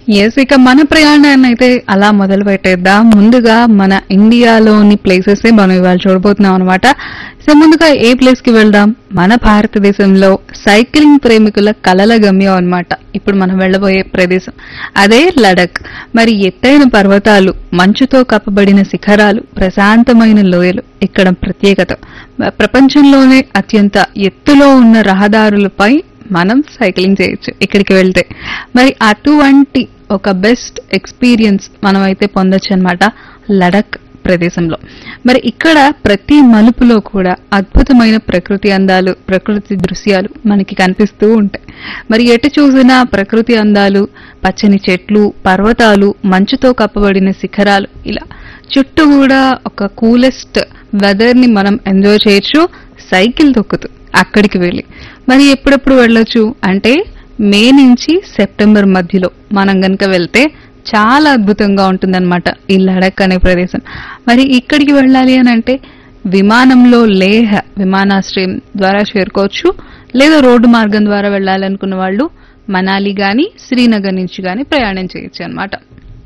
yes ఇక మన ప్రయాణాన్ని అయితే అలా మొదలు పెట్టేద్దాం ముందుగా మన ఇండియాలోని ప్లేసెస్ మనం ఇవాళ చూడబోతున్నాం అనమాట సో ముందుగా ఏ ప్లేస్ కి వెళ్దాం మన భారతదేశంలో సైక్లింగ్ ప్రేమికుల కలల గమ్యం అన్నమాట ఇప్పుడు మనం వెళ్ళబోయే ప్రదేశం అదే లడక్ మరి ఎత్తైన పర్వతాలు మంచుతో కప్పబడిన శిఖరాలు ప్రశాంతమైన లోయలు ఇక్కడ ప్రత్యేకత ప్రపంచంలోనే అత్యంత ఎత్తులో ఉన్న రహదారులపై మనం సైక్లింగ్ చేయొచ్చు ఇక్కడికి వెళ్తే మరి అటువంటి ఒక బెస్ట్ ఎక్స్పీరియన్స్ మనం అయితే పొందొచ్చు అనమాట లడక్ ప్రదేశంలో మరి ఇక్కడ ప్రతి మలుపులో కూడా అద్భుతమైన ప్రకృతి అందాలు ప్రకృతి దృశ్యాలు మనకి కనిపిస్తూ ఉంటాయి మరి ఎటు చూసినా ప్రకృతి అందాలు పచ్చని చెట్లు పర్వతాలు మంచుతో కప్పబడిన శిఖరాలు ఇలా చుట్టూ కూడా ఒక కూలెస్ట్ వెదర్ ని మనం ఎంజాయ్ చేయొచ్చు సైకిల్ తొక్కుతూ అక్కడికి వెళ్ళి మరి ఎప్పుడెప్పుడు వెళ్ళొచ్చు అంటే మే నుంచి సెప్టెంబర్ మధ్యలో మనం గనక వెళ్తే చాలా అద్భుతంగా ఉంటుందన్నమాట ఈ లడక్ అనే ప్రదేశం మరి ఇక్కడికి వెళ్ళాలి అని అంటే విమానంలో లేహ్ విమానాశ్రయం ద్వారా చేరుకోవచ్చు లేదా రోడ్డు మార్గం ద్వారా వెళ్ళాలనుకున్న వాళ్ళు మనాలి గాని శ్రీనగర్ నుంచి గాని ప్రయాణం చేయొచ్చు అన్నమాట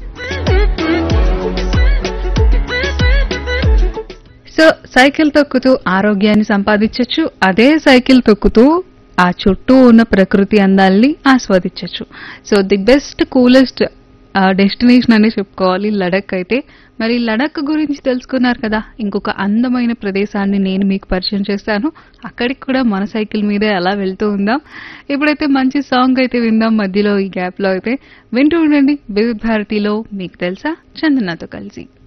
సో సైకిల్ తొక్కుతూ ఆరోగ్యాన్ని సంపాదించవచ్చు అదే సైకిల్ తొక్కుతూ ఆ చుట్టూ ఉన్న ప్రకృతి అందాల్ని ఆస్వాదించవచ్చు so the best coolest destination అనే చెప్పుకోవాలి లడక్ అయితే మరి లడక్ గురించి తెలుసుకున్నారు కదా ఇంకొక అందమైన ప్రదేశాన్ని నేను మీకు పరిచయం చేస్తాను అక్కడికి కూడా మన సైకిల్ మీదే అలా వెళ్తూ ఉందాం ఇప్పుడైతే మంచి సాంగ్ అయితే విందాం మధ్యలో ఈ గ్యాప్ లో అయితే వింటూ ఉండండి వివిధ భారతిలో మీకు తెలుసా చందనతో కలిసి